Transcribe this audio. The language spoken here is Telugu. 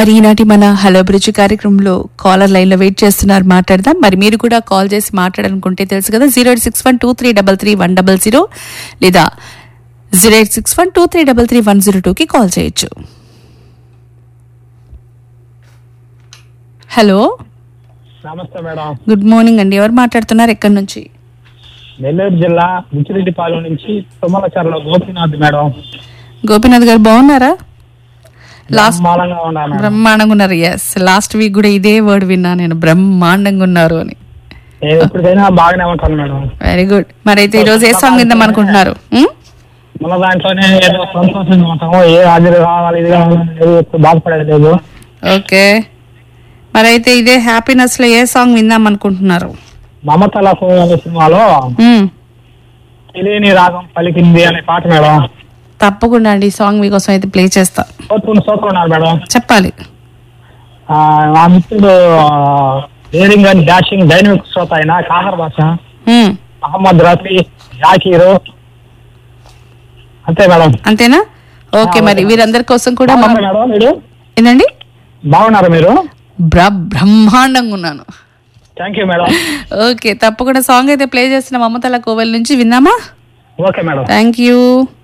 మరి ఈనాటి మన హలో బ్రిడ్జ్ కార్యక్రమంలో కాలర్ లైన్ లో వెయిట్ చేస్తున్నారు మాట్లాడదాం మరి మీరు కూడా కాల్ చేసి మాట్లాడాలనుకుంటే తెలుసు కదా zero eight six one two three double three one double zero లేదా zero eight six one two three double three one zero టూకి కాల్ చేయొచ్చు హలో నమస్తే మేడం గుడ్ మార్నింగ్ అండి ఎవరు మాట్లాడుతున్నారు ఎక్కడి నుంచి నెల్లూరు జిల్లా బుచ్చిరెడ్డిపాలెం నుంచి తుమ్మలచర్ల గోపీనాథ్ మేడం గోపీనాథ్ గారు బాగున్నారా లాస్ట్ బ్రహ్మాండంగా ఉన్నా మేడం బ్రహ్మాండంగా ఉన్నారు ఎస్ లాస్ట్ వీక్ కూడా ఇదే వర్డ్ విన్నా నేను బ్రహ్మాండంగా ఉన్నారు అని నేను ఎప్పటికైనా బాగానే ఉంటాను మేడం వెరీ గుడ్ మరి అయితే ఈరోజు ఏ సాంగ్ విందాం అనుకుంటున్నారు ఉమ్? మన దాంట్లోనే ఏదో సంతోషంగా ఉంటాము ఏ హాజరు కావాలి ఇది కావాలని లేదు, ఎప్పుడు బాధపడేది లేదు ఓకే మరి అయితే ఇదే హ్యాపీనెస్ లో ఏ సాంగ్ విందాం అనుకుంటున్నారు మమతలకు అనే సినిమాలో ఉమ్, తెలియని రాగం పలికింది అనే పాట మేడం తప్పకుండా అండి ఈ సాంగ్ మీకోసం అయితే ప్లే చేస్తా సోతులు సోతులు ఉన్నారు మేడం చెప్పాలి ఆ, ఆ మిత్రుడు డేరింగ్ అండ్ డాషింగ్ డైనమిక్ శ్రోత అయిన కాహర్ భాష ఉమ్, మహమ్మద్ రఫీ జాకీరు అంతే మేడం అంతేనా ఓకే మరి వీరందరి కోసం కూడా మమ్మ- బాగున్నారా మేడం మీరు ఏంటండి బాగున్నారా మీరు బ్ర బ్రహ్మాండంగా ఉన్నాను థ్యాంక్ యూ మేడం ఓకే తప్పకుండా సాంగ్ అయితే ప్లే చేసిన మమతల కోవెల్ నుంచి విందామా ఓకే మేడం థ్యాంక్ యూ